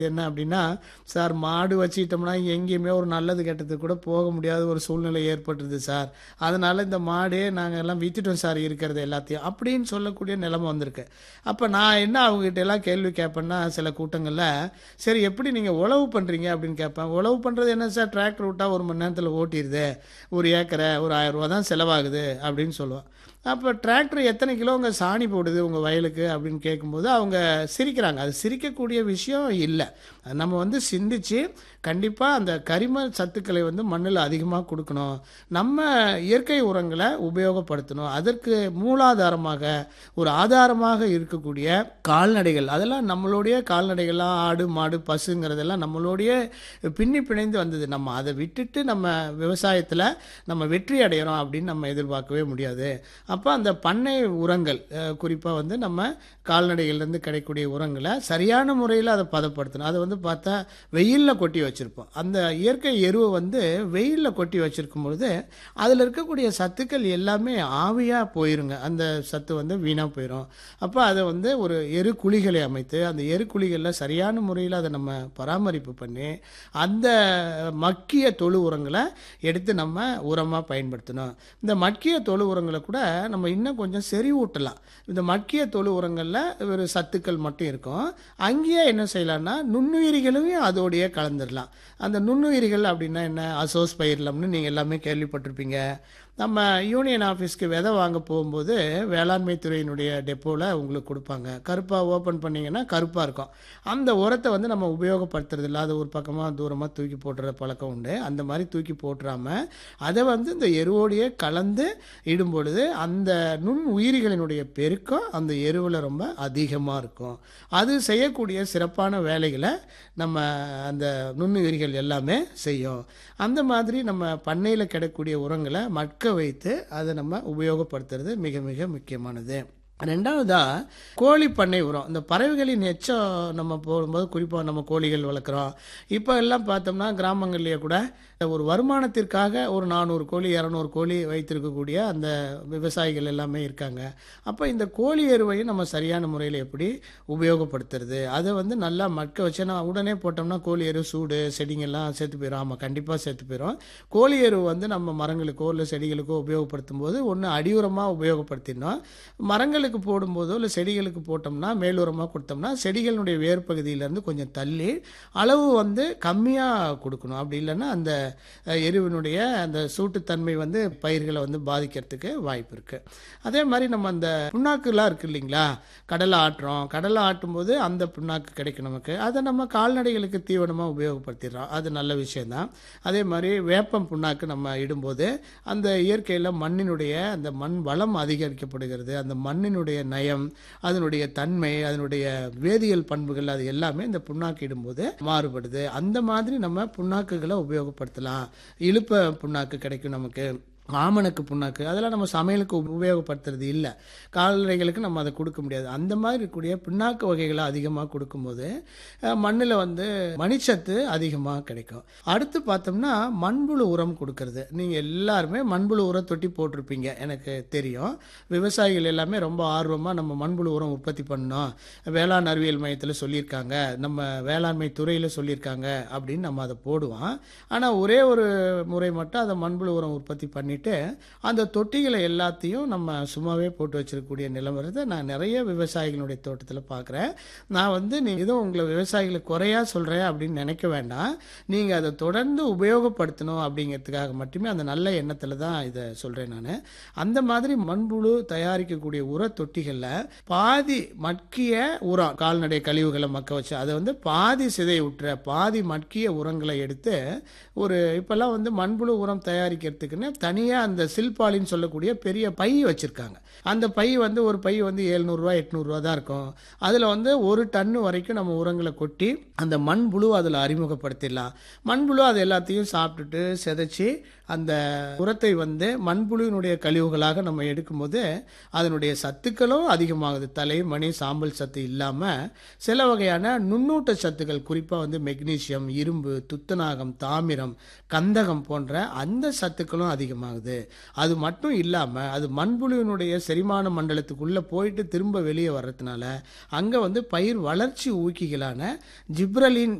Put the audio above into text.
என்ன அப்படின்னா சார் மாடு வச்சுக்கிட்டோம்னா எங்கேயுமே ஒரு நல்லது கெட்டதுக்கு கூட போக முடியாத ஒரு சூழ்நிலை ஏற்பட்டுருது சார் அதனால இந்த மாடே நாங்கள் எல்லாம் வித்துட்டோம் சார் இருக்கிறது எல்லாத்தையும் அப்படின்னு சொல்லக்கூடிய நிலைமை வந்திருக்கு அப்போ நான் என்ன அவங்ககிட்ட எல்லாம் கேள்வி கேட்பேன்னா சில கூட்டங்களில் சரி எப்படி நீங்கள் உழவு பண்ணுறீங்க அப்படின்னு கேட்பேன் உழவு பண்ணுறது என்ன சார் டிராக்டர் விட்டால் ஒரு மணி நேரத்தில் ஓட்டிடுது ஒரு ஏக்கரை ஒரு ஆயிரம் ரூபா தான் செலவாகுது அப்படின்னு சொல்லுவேன் அப்போ டிராக்டர் எத்தனை கிலோ உங்கள் சாணி போடுது உங்கள் வயலுக்கு அப்படின்னு கேட்கும்போது அவங்க சிரிக்கிறாங்க அது சிரிக்கக்கூடிய விஷயம் இல்லை அது நம்ம வந்து சிந்திச்சு கண்டிப்பாக அந்த கரிம சத்துக்களை வந்து மண்ணில் அதிகமாக கொடுக்கணும் நம்ம இயற்கை உரங்களை உபயோகப்படுத்தணும் அதற்கு மூலாதாரமாக ஒரு ஆதாரமாக இருக்கக்கூடிய கால்நடைகள் அதெல்லாம் நம்மளுடைய கால்நடைகள்லாம் ஆடு மாடு பசுங்கிறதெல்லாம் நம்மளுடைய பின்னி பிணைந்து வந்தது நம்ம அதை விட்டுட்டு நம்ம விவசாயத்தில் நம்ம வெற்றி அடைகிறோம் அப்படின்னு நம்ம எதிர்பார்க்கவே முடியாது அப்போ அந்த பண்ணை உரங்கள் குறிப்பாக வந்து நம்ம கால்நடைகள்லேருந்து கிடைக்கக்கூடிய உரங்களை சரியான முறையில் அதை பதப்படுத்தணும் அதை வந்து பார்த்தா வெயிலில் கொட்டி வச்சுருப்போம் அந்த இயற்கை எருவை வந்து வெயிலில் கொட்டி வச்சுருக்கும் பொழுது அதில் இருக்கக்கூடிய சத்துக்கள் எல்லாமே ஆவியாக போயிருங்க அந்த சத்து வந்து வீணாக போயிடும் அப்போ அதை வந்து ஒரு எரு குழிகளை அமைத்து அந்த எரு குழிகளில் சரியான முறையில் அதை நம்ம பராமரிப்பு பண்ணி அந்த மக்கிய தொழு உரங்களை எடுத்து நம்ம உரமாக பயன்படுத்தணும் இந்த மக்கிய தொழு உரங்களை கூட நம்ம இன்னும் கொஞ்சம் செறிவூட்டலாம் இந்த மக்கிய தொழு உரங்களில் ஒரு சத்துக்கள் மட்டும் இருக்கும் அங்கேயே என்ன செய்யலாம்னா நுண்ணுயிரிகளையும் அதோடையே கலந்துடலாம் அந்த நுண்ணுயிரிகள் அப்படின்னா என்ன அசோஸ் பயிர்லம்னு நீங்கள் எல்லாமே கேள்விப்பட்டிருப்பீங்க நம்ம யூனியன் ஆஃபீஸ்க்கு விதை வாங்க போகும்போது வேளாண்மை துறையினுடைய டெப்போவில் உங்களுக்கு கொடுப்பாங்க கருப்பாக ஓப்பன் பண்ணிங்கன்னா கருப்பாக இருக்கும் அந்த உரத்தை வந்து நம்ம உபயோகப்படுத்துறது இல்லை அதை ஒரு பக்கமாக தூரமாக தூக்கி போட்டுற பழக்கம் உண்டு அந்த மாதிரி தூக்கி போட்டுறாம அதை வந்து இந்த எருவோடையே கலந்து இடும் பொழுது அந்த நுண் உயிரிகளினுடைய பெருக்கம் அந்த எருவில் ரொம்ப அதிகமாக இருக்கும் அது செய்யக்கூடிய சிறப்பான வேலைகளை நம்ம அந்த நுண்ணுயிரிகள் எல்லாமே செய்யும் அந்த மாதிரி நம்ம பண்ணையில் கிடைக்கக்கூடிய உரங்களை மட்க வைத்து அதை நம்ம உபயோகப்படுத்துறது மிக மிக முக்கியமானது ரெண்டாவதா கோழி பண்ணை உரம் இந்த பறவைகளின் எச்சம் நம்ம போடும்போது குறிப்பாக நம்ம கோழிகள் வளர்க்குறோம் இப்போ எல்லாம் பார்த்தோம்னா கிராமங்கள்லேயே கூட ஒரு வருமானத்திற்காக ஒரு நானூறு கோழி இரநூறு கோழி வைத்திருக்கக்கூடிய அந்த விவசாயிகள் எல்லாமே இருக்காங்க அப்போ இந்த கோழி எருவையும் நம்ம சரியான முறையில் எப்படி உபயோகப்படுத்துறது அதை வந்து நல்லா மட்க வச்சு நான் உடனே போட்டோம்னா கோழி எரு சூடு செடிங்கெல்லாம் சேர்த்து போயிடும் ஆமாம் கண்டிப்பாக சேர்த்து போயிடும் கோழி எரு வந்து நம்ம மரங்களுக்கோ இல்லை செடிகளுக்கோ உபயோகப்படுத்தும் போது ஒன்று அடியுரமாக உபயோகப்படுத்தினோம் மரங்களுக்கு போடும்போதோ இல்லை செடிகளுக்கு போட்டோம்னா மேலுரமாக கொடுத்தோம்னா செடிகளுடைய வேர் பகுதியிலேருந்து கொஞ்சம் தள்ளி அளவு வந்து கம்மியாக கொடுக்கணும் அப்படி இல்லைன்னா அந்த எருவினுடைய அந்த சூட்டுத்தன்மை வந்து பயிர்களை வந்து பாதிக்கிறதுக்கு வாய்ப்பு இருக்குது அதே மாதிரி நம்ம அந்த புண்ணாக்குலாம் இருக்குது இல்லைங்களா கடலை ஆட்டுறோம் கடலை ஆட்டும்போது அந்த புண்ணாக்கு கிடைக்கும் நமக்கு அதை நம்ம கால்நடைகளுக்கு தீவனமாக உபயோகப்படுத்திடுறோம் அது நல்ல விஷயந்தான் அதே மாதிரி வேப்பம் புண்ணாக்கு நம்ம இடும்போது அந்த இயற்கையில் மண்ணினுடைய அந்த மண் வளம் அதிகரிக்கப்படுகிறது அந்த மண்ணினுடைய நயம் அதனுடைய தன்மை அதனுடைய வேதியியல் பண்புகள் அது எல்லாமே இந்த புண்ணாக்கு இடும்போது மாறுபடுது அந்த மாதிரி நம்ம புண்ணாக்குகளை உபயோகப்படுத்தலாம் இழுப்ப புண்ணாக்கு கிடைக்கும் நமக்கு ஆமணக்கு புண்ணாக்கு அதெல்லாம் நம்ம சமையலுக்கு உபயோகப்படுத்துறது இல்லை கால்நடைகளுக்கு நம்ம அதை கொடுக்க முடியாது அந்த மாதிரி இருக்கக்கூடிய புண்ணாக்கு வகைகளை அதிகமாக கொடுக்கும்போது மண்ணில் வந்து மணிச்சத்து அதிகமாக கிடைக்கும் அடுத்து பார்த்தோம்னா மண்புழு உரம் கொடுக்கறது நீங்கள் எல்லாருமே மண்புழு உரம் தொட்டி போட்டிருப்பீங்க எனக்கு தெரியும் விவசாயிகள் எல்லாமே ரொம்ப ஆர்வமாக நம்ம மண்புழு உரம் உற்பத்தி பண்ணோம் வேளாண் அறிவியல் மையத்தில் சொல்லியிருக்காங்க நம்ம வேளாண்மை துறையில் சொல்லியிருக்காங்க அப்படின்னு நம்ம அதை போடுவோம் ஆனால் ஒரே ஒரு முறை மட்டும் அதை மண்புழு உரம் உற்பத்தி பண்ணிட்டு அந்த தொட்டிகளை எல்லாத்தையும் நம்ம சும்மாவே போட்டு வச்சிருக்கக்கூடிய நிலவரத்தை நான் நிறைய விவசாயிகளுடைய தோட்டத்தில் பார்க்குறேன் நான் வந்து நீ எதுவும் உங்களை விவசாயிகளை குறையா சொல்கிறேன் அப்படின்னு நினைக்க வேண்டாம் நீங்கள் அதை தொடர்ந்து உபயோகப்படுத்தணும் அப்படிங்கிறதுக்காக மட்டுமே அந்த நல்ல எண்ணத்தில் தான் இதை சொல்கிறேன் நான் அந்த மாதிரி மண்புழு தயாரிக்கக்கூடிய உர தொட்டிகளில் பாதி மட்கிய உரம் கால்நடை கழிவுகளை மக்க வச்சு அதை வந்து பாதி சிதை விட்டுற பாதி மட்கிய உரங்களை எடுத்து ஒரு இப்போல்லாம் வந்து மண்புழு உரம் தயாரிக்கிறதுக்குன்னு தனியாக அந்த சில்பாலின்னு சொல்லக்கூடிய பெரிய பை வச்சுருக்காங்க அந்த பை வந்து ஒரு பை வந்து ஏழ்நூறுரூவா எட்நூறுரூவா தான் இருக்கும் அதில் வந்து ஒரு டன்னு வரைக்கும் நம்ம உரங்களை கொட்டி அந்த மண்புழு அதில் அறிமுகப்படுத்திடலாம் மண்புழு அது எல்லாத்தையும் சாப்பிட்டுட்டு செதைச்சி அந்த உரத்தை வந்து மண்புழுவினுடைய கழிவுகளாக நம்ம எடுக்கும்போது அதனுடைய சத்துக்களும் அதிகமாகுது தலை மணி சாம்பல் சத்து இல்லாமல் சில வகையான நுண்ணூட்ட சத்துக்கள் குறிப்பாக வந்து மெக்னீசியம் இரும்பு துத்தநாகம் தாமிரம் கந்தகம் போன்ற அந்த சத்துக்களும் அதிகமாகுது அது மட்டும் இல்லாமல் அது மண்புழுவினுடைய செரிமான மண்டலத்துக்குள்ளே போயிட்டு திரும்ப வெளியே வர்றதுனால அங்கே வந்து பயிர் வளர்ச்சி ஊக்கிகளான ஜிப்ரலின்